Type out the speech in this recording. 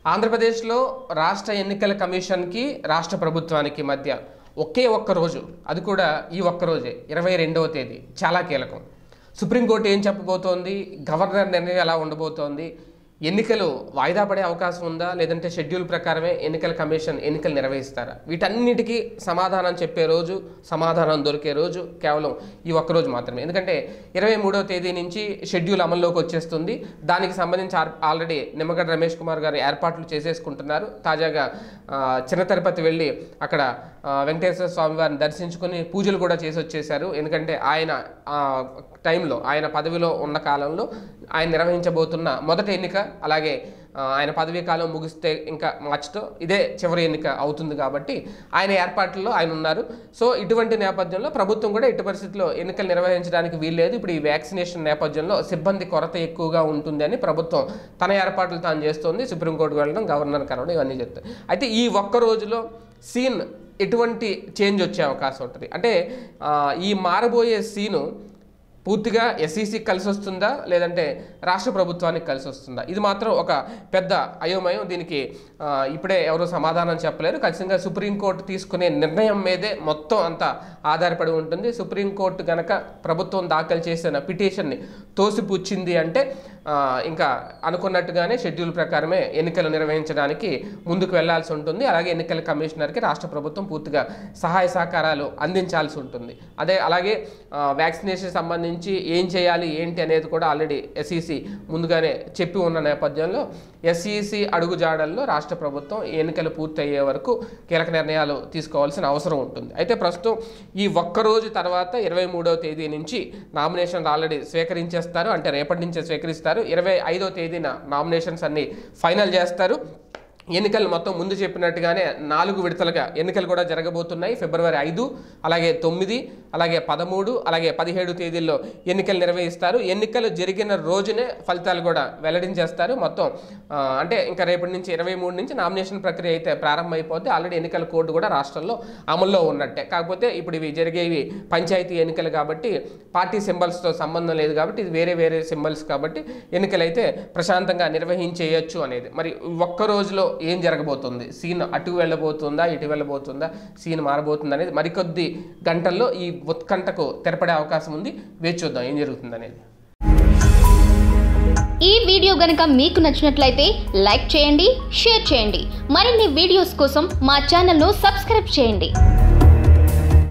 ఆంధ్రప్రదేశ్లో రాష్ట్ర ఎన్నికల కమిషన్కి రాష్ట్ర ప్రభుత్వానికి మధ్య ఒకే ఒక్క రోజు అది కూడా ఈ ఒక్క రోజే ఇరవై రెండవ తేదీ చాలా కీలకం సుప్రీంకోర్టు ఏం చెప్పబోతోంది గవర్నర్ నిర్ణయం ఎలా ఉండబోతోంది ఎన్నికలు వాయిదా పడే అవకాశం ఉందా లేదంటే షెడ్యూల్ ప్రకారమే ఎన్నికల కమిషన్ ఎన్నికలు నిర్వహిస్తారా వీటన్నిటికీ సమాధానం చెప్పే రోజు సమాధానం దొరికే రోజు కేవలం ఈ ఒక్క రోజు మాత్రమే ఎందుకంటే ఇరవై మూడవ తేదీ నుంచి షెడ్యూల్ అమల్లోకి వచ్చేస్తుంది దానికి సంబంధించి ఆర్- ఆల్రెడీ నిమ్మగడ్డ రమేష్ కుమార్ గారు ఏర్పాట్లు చేసేసుకుంటున్నారు తాజాగా ఆ, చిన్న తిరుపతి వెళ్ళి అక్కడ ఆ, వెంకటేశ్వర స్వామి వారిని దర్శించుకుని పూజలు కూడా చేసి వచ్చేశారు ఎందుకంటే ఆయన ఆ టైంలో ఆయన పదవిలో ఉన్న కాలంలో ఆయన నిర్వహించబోతున్న మొదటి ఎన్నిక అలాగే ఆ, ఆయన పదవీ కాలం ముగిస్తే ఇంకా మార్చితో ఇదే చివరి ఎన్నిక అవుతుంది కాబట్టి ఆయన ఏర్పాట్లలో ఆయన ఉన్నారు సో ఇటువంటి నేపథ్యంలో ప్రభుత్వం కూడా ఇటు పరిస్థితిలో ఎన్నికలు నిర్వహించడానికి వీల్లేదు ఇప్పుడు ఈ వ్యాక్సినేషన్ నేపథ్యంలో సిబ్బంది కొరత ఎక్కువగా ఉంటుంది అని ప్రభుత్వం తన ఏర్పాట్లు తాను చేస్తోంది సుప్రీంకోర్టుకు వెళ్ళడం గవర్నర్ కలవడం ఇవన్నీ చెప్తాయి అయితే ఈ ఒక్క రోజులో సీన్ ఎటువంటి చేంజ్ వచ్చే అవకాశం ఉంటుంది అంటే ఆ, ఈ మారబోయే సీను పూర్తిగా ఎస్ఈసికి కలిసి వస్తుందా లేదంటే రాష్ట్ర ప్రభుత్వానికి కలిసి వస్తుందా ఇది మాత్రం ఒక పెద్ద అయోమయం దీనికి ఆ, ఇప్పుడే ఎవరు సమాధానం చెప్పలేరు ఖచ్చితంగా సుప్రీంకోర్టు తీసుకునే నిర్ణయం మీదే మొత్తం అంతా ఆధారపడి ఉంటుంది సుప్రీంకోర్టు గనక ప్రభుత్వం దాఖలు చేసిన పిటిషన్ని తోసిపుచ్చింది అంటే ఆ, ఇంకా అనుకున్నట్టుగానే షెడ్యూల్ ప్రకారమే ఎన్నికలు నిర్వహించడానికి ముందుకు వెళ్లాల్సి ఉంటుంది అలాగే ఎన్నికల కమిషనర్కి రాష్ట్ర ప్రభుత్వం పూర్తిగా సహాయ సహకారాలు అందించాల్సి ఉంటుంది అదే అలాగే ఆ, వ్యాక్సినేషన్ సంబంధించి ఏం చేయాలి ఏంటి అనేది కూడా ఆల్రెడీ ఎస్ఈసి ముందుగానే చెప్పి ఉన్న నేపథ్యంలో ఎస్ఈసి అడుగుజాడల్లో రాష్ట్ర ప్రభుత్వం ఈ ఎన్నికలు పూర్తయ్యే వరకు కీలక నిర్ణయాలు తీసుకోవాల్సిన అవసరం ఉంటుంది అయితే ప్రస్తుతం ఈ ఒక్క రోజు తర్వాత ఇరవై మూడవ తేదీ నుంచి నామినేషన్లు ఆల్రెడీ స్వీకరించేస్తారు అంటే రేపటి నుంచే స్వీకరిస్తారు ఇరవై ఐదో తేదీన నామినేషన్స్ అన్ని ఫైనల్ చేస్తారు ఎన్నికలు మొత్తం ముందు చెప్పినట్టుగానే నాలుగు విడతలుగా ఎన్నికలు కూడా జరగబోతున్నాయి ఫిబ్రవరి ఐదు అలాగే తొమ్మిది అలాగే పదమూడు అలాగే పదిహేడు తేదీల్లో ఎన్నికలు నిర్వహిస్తారు ఎన్నికలు జరిగిన రోజునే ఫలితాలు కూడా వెల్లడించేస్తారు మొత్తం ఆ, అంటే ఇంకా రేపటి నుంచి ఇరవై మూడు నుంచి నామినేషన్ ప్రక్రియ అయితే ప్రారంభమైపోతే ఆల్రెడీ ఎన్నికల కోడ్ కూడా రాష్ట్రంలో అమల్లో ఉన్నట్టే కాకపోతే ఇప్పుడు ఇవి జరిగేవి పంచాయతీ ఎన్నికలు కాబట్టి పార్టీ సింబల్స్తో సంబంధం లేదు కాబట్టి ఇది వేరే వేరే సింబల్స్ కాబట్టి ఎన్నికలైతే ప్రశాంతంగా నిర్వహించేయచ్చు అనేది మరి ఒక్క రోజులో ఏం జరగబోతుంది సీన్ అటు వెళ్ళబోతుందా ఇటు వెళ్ళబోతుందా సీన్ మారబోతుందా అనేది మరికొద్ది గంటల్లో ఈ ఉత్కంఠకు తెరపడే అవకాశం ఉంది వేచి చూద్దాం ఏం జరుగుతుంది అనేది ఈ వీడియో గనుక మీకు నచ్చినట్లయితే లైక్ చేయండి షేర్ చేయండి మరిన్ని వీడియోస్ కోసం మా ఛానల్ను సబ్స్క్రైబ్ చేయండి